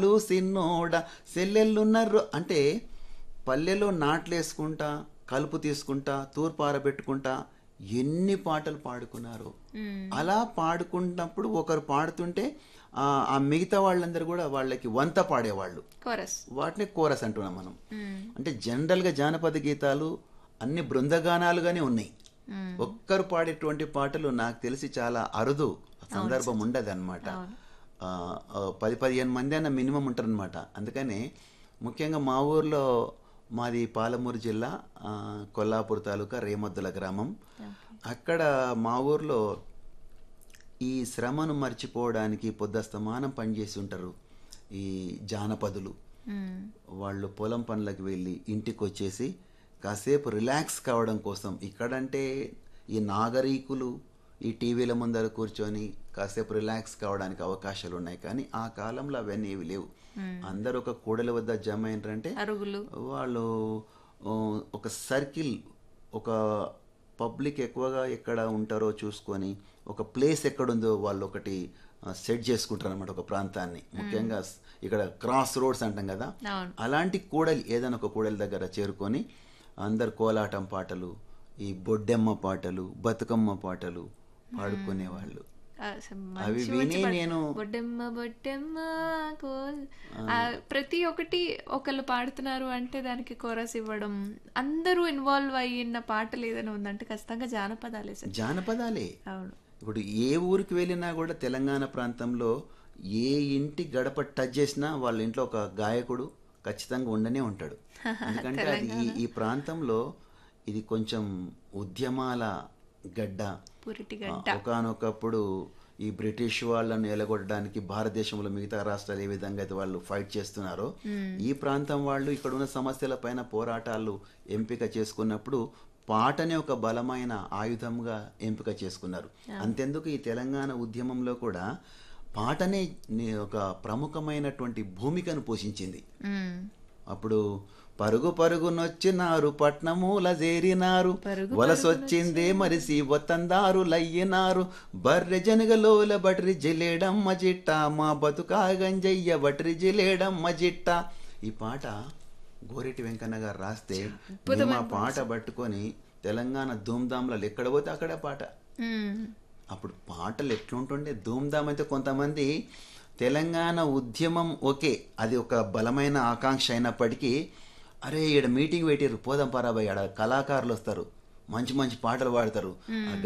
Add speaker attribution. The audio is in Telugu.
Speaker 1: సిన్నోడ సెల్లెళ్ళున్నారు అంటే పల్లెలో నాట్లేసుకుంటా కలుపు తీసుకుంటా తూర్పు ఆరబెట్టుకుంటా ఎన్ని పాటలు పాడుకున్నారు అలా పాడుకున్నప్పుడు ఒకరు పాడుతుంటే ఆ ఆ మిగతా వాళ్ళందరూ కూడా వాళ్ళకి వంత పాడేవాళ్ళు
Speaker 2: కోరస్
Speaker 1: వాటిని కోరస్ అంటున్నాం మనం అంటే జనరల్గా జానపద గీతాలు అన్ని బృందగానాలుగానే ఉన్నాయి ఒక్కరు పాడేటువంటి పాటలు నాకు తెలిసి చాలా అరుదు సందర్భం ఉండదు అనమాట పది పదిహేను మంది అన్న మినిమం ఉంటారనమాట అందుకని ముఖ్యంగా మా ఊర్లో మాది పాలమూరు జిల్లా ఆ, కొల్లాపూర్ తాలూకా రేమొద్దుల గ్రామం అక్కడ మా ఊర్లో ఈ శ్రమను మర్చిపోవడానికి పొద్దస్తమానం పనిచేసి ఉంటారు ఈ జానపదులు వాళ్ళు పొలం పనులకు వెళ్ళి ఇంటికి వచ్చేసి కాసేపు రిలాక్స్ కావడం కోసం ఇక్కడంటే ఈ నాగరీకులు ఈ టీవీల ముందర కూర్చొని కాసేపు రిలాక్స్ కావడానికి అవకాశాలు ఉన్నాయి కానీ ఆ కాలంలో అవన్నీ ఏవి లేవు అందరూ ఒక కూడల వద్ద జమ అయినారంటే
Speaker 2: అరుగులు
Speaker 1: వాళ్ళు ఆ, ఒక సర్కిల్ ఒక పబ్లిక్ ఎక్కువగా ఎక్కడ ఉంటారో చూసుకొని ఒక ప్లేస్ ఎక్కడుందో వాళ్ళు ఒకటి సెట్ చేసుకుంటారు అనమాట ఒక ప్రాంతాన్ని ముఖ్యంగా స్- ఇక్కడ క్రాస్ రోడ్స్ అంటాం కదా
Speaker 2: అవును
Speaker 1: అలాంటి కూడలి ఏదైనా ఒక కూడలి దగ్గర చేరుకొని అందరు కోలాటం పాటలు ఈ బొడ్డెమ్మ పాటలు బతుకమ్మ పాటలు పాడుకునేవాళ్ళు
Speaker 2: ఆ, అసలు
Speaker 1: అవి
Speaker 2: మంచి
Speaker 1: విని
Speaker 2: మంచి పాట-
Speaker 1: నేను
Speaker 2: బొడ్డెమ్మ బొడ్డెమ్మ కోల్ ఆ, ప్రతి ఒక్కటి ఒకళ్ళు పాడుతున్నారు అంటే దానికి కోరస్ ఇవ్వడం అందరూ ఇన్వాల్వ్ అయిన పాటలు ఏదైనా ఉందంటే ఖచ్చితంగా జానపదాలే సార్
Speaker 1: జానపదాలే
Speaker 2: అవును
Speaker 1: ఇప్పుడు ఏ ఊరికి వెళ్ళినా కూడా తెలంగాణ ప్రాంతంలో ఏ ఇంటి గడప టచ్ చేసినా వాళ్ళ ఇంట్లో ఒక గాయకుడు ఖచ్చితంగా ఉండనే ఉంటాడు ఎందుకంటే అది ఈ ఈ ప్రాంతంలో ఇది కొంచెం ఉద్యమాల గడ్డ
Speaker 2: పురిటి
Speaker 1: ఒకనొకప్పుడు ఈ బ్రిటిష్ వాళ్ళను ఎలగొట్టడానికి భారతదేశంలో మిగతా రాష్ట్రాలు ఏ విధంగా అయితే వాళ్ళు ఫైట్ చేస్తున్నారో ఈ ప్రాంతం వాళ్ళు ఇక్కడ ఉన్న సమస్యల పైన పోరాటాలు ఎంపిక చేసుకున్నప్పుడు పాటనే ఒక బలమైన ఆయుధంగా ఎంపిక చేసుకున్నారు అంతెందుకు ఈ తెలంగాణ ఉద్యమంలో కూడా పాటనే ని- ఒక ప్రముఖమైనటువంటి భూమికను పోషించింది
Speaker 2: మ్మ్.
Speaker 1: అప్పుడు పరుగు పరుగునొచ్చినారు పట్నమూల చేరినారు వలసొచ్చిందే మరిసి వతందారు లయ్యినారు బర్రె జనగలోల బట్రి జిలేడమ్మ జిట్ట మా బతుకా గంజయ్య బట్రి జిలేడమ్మ జిట్ట ఈ పాట గోరెటి వెంకన్న గారు రాస్తే మేము ఆ పాట పట్టుకొని తెలంగాణ ధూమ్ధాంలలో ఎక్కడ పోతే అక్కడే పాట
Speaker 2: మ్మ్.
Speaker 1: అప్పుడు పాటలు ఎట్లుంటుండే ధూమ్ధామ్ అయితే కొంతమంది తెలంగాణ ఉద్యమం ఓకే అది ఒక బలమైన ఆకాంక్ష అయినప్పటికీ అరే ఈడ మీటింగ్ పెట్టారు పోదాం పరాబాయ్ ఆడ కళాకారులు వస్తారు మంచి మంచి పాటలు పాడతారు ఆ